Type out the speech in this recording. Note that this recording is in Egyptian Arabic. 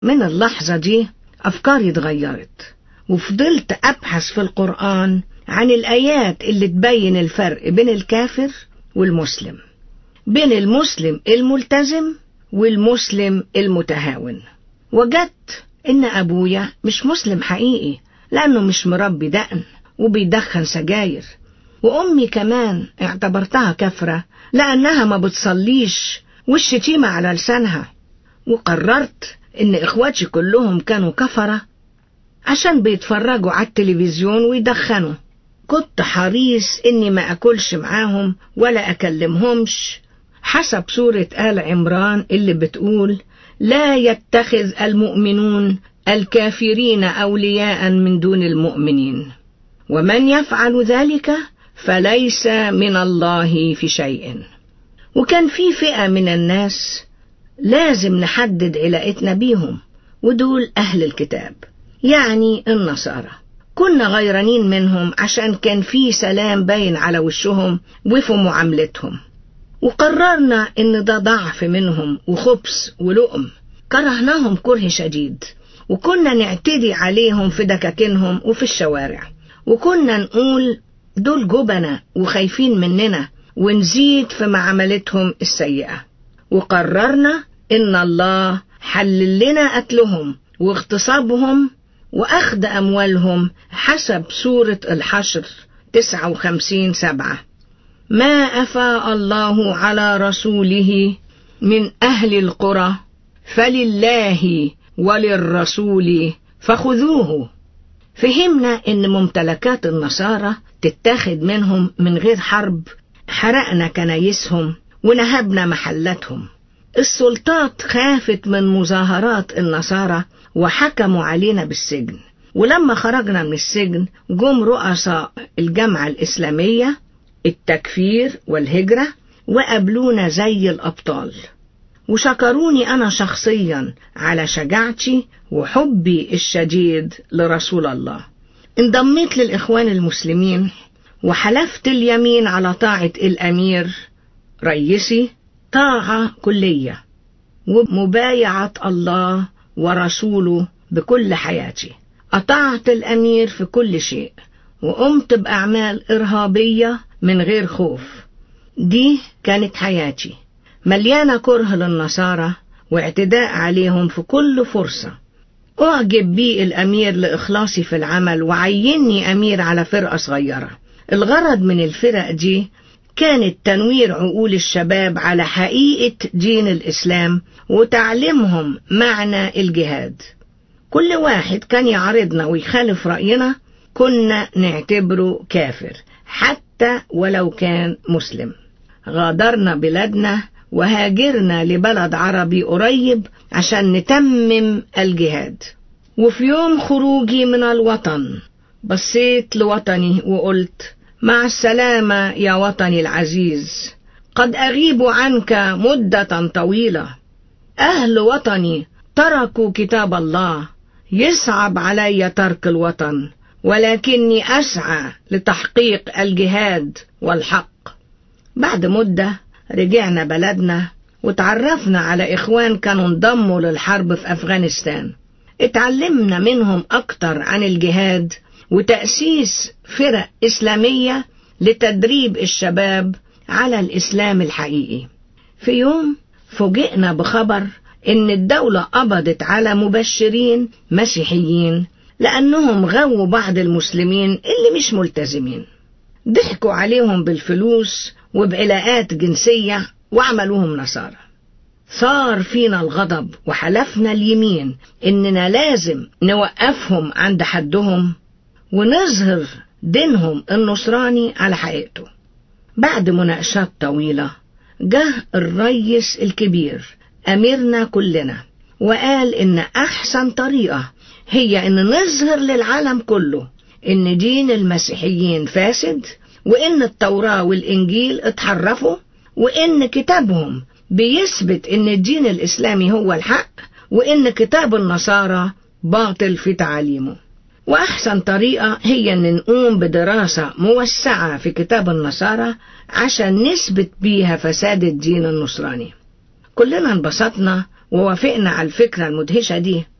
من اللحظة دي أفكاري اتغيرت وفضلت أبحث في القرآن عن الآيات اللي تبين الفرق بين الكافر والمسلم بين المسلم الملتزم والمسلم المتهاون وجدت إن أبويا مش مسلم حقيقي لأنه مش مربي دقن وبيدخن سجاير وأمي كمان اعتبرتها كفرة لأنها ما بتصليش والشتيمة على لسانها وقررت إن إخواتي كلهم كانوا كفرة عشان بيتفرجوا على التلفزيون ويدخنوا كنت حريص إني ما أكلش معاهم ولا أكلمهمش حسب سورة آل عمران اللي بتقول لا يتخذ المؤمنون الكافرين أولياء من دون المؤمنين ومن يفعل ذلك فليس من الله في شيء وكان في فئة من الناس لازم نحدد علاقتنا بيهم ودول أهل الكتاب يعني النصارى كنا غيرانين منهم عشان كان في سلام باين على وشهم وفي معاملتهم وقررنا إن ده ضعف منهم وخبث ولؤم كرهناهم كره شديد وكنا نعتدي عليهم في دكاكينهم وفي الشوارع وكنا نقول دول جبنة وخايفين مننا ونزيد في معاملتهم السيئة وقررنا إن الله حلل لنا قتلهم واغتصابهم وأخذ أموالهم حسب سورة الحشر 59 سبعة ما أفاء الله على رسوله من أهل القرى فلله وللرسول فخذوه فهمنا ان ممتلكات النصارى تتاخد منهم من غير حرب حرقنا كنايسهم ونهبنا محلاتهم السلطات خافت من مظاهرات النصارى وحكموا علينا بالسجن ولما خرجنا من السجن جم رؤساء الجامعة الإسلامية التكفير والهجرة وقابلونا زي الأبطال وشكروني أنا شخصيا على شجاعتي وحبي الشديد لرسول الله انضميت للإخوان المسلمين وحلفت اليمين على طاعة الأمير رئيسي طاعة كلية ومبايعة الله ورسوله بكل حياتي أطعت الأمير في كل شيء وقمت بأعمال إرهابية من غير خوف دي كانت حياتي مليانة كره للنصارى واعتداء عليهم في كل فرصة أعجب بي الأمير لإخلاصي في العمل وعيني أمير على فرقة صغيرة الغرض من الفرق دي كانت تنوير عقول الشباب على حقيقة دين الإسلام وتعليمهم معنى الجهاد كل واحد كان يعارضنا ويخالف رأينا كنا نعتبره كافر حتى ولو كان مسلم غادرنا بلادنا وهاجرنا لبلد عربي قريب عشان نتمم الجهاد وفي يوم خروجي من الوطن بصيت لوطني وقلت مع السلامة يا وطني العزيز قد أغيب عنك مدة طويلة أهل وطني تركوا كتاب الله يصعب علي ترك الوطن ولكني أسعى لتحقيق الجهاد والحق بعد مدة رجعنا بلدنا وتعرفنا على إخوان كانوا انضموا للحرب في أفغانستان اتعلمنا منهم أكتر عن الجهاد وتأسيس فرق إسلامية لتدريب الشباب على الإسلام الحقيقي في يوم فوجئنا بخبر إن الدولة قبضت على مبشرين مسيحيين لأنهم غووا بعض المسلمين اللي مش ملتزمين ضحكوا عليهم بالفلوس وبعلاقات جنسية وعملوهم نصارى صار فينا الغضب وحلفنا اليمين إننا لازم نوقفهم عند حدهم ونظهر دينهم النصراني على حقيقته بعد مناقشات طويلة جه الريس الكبير أميرنا كلنا وقال إن أحسن طريقة هي إن نظهر للعالم كله إن دين المسيحيين فاسد وإن التوراة والإنجيل اتحرفوا وإن كتابهم بيثبت إن الدين الإسلامي هو الحق وإن كتاب النصارى باطل في تعاليمه وأحسن طريقة هي أن نقوم بدراسة موسعة في كتاب النصارى عشان نثبت بيها فساد الدين النصراني كلنا انبسطنا ووافقنا على الفكرة المدهشة دي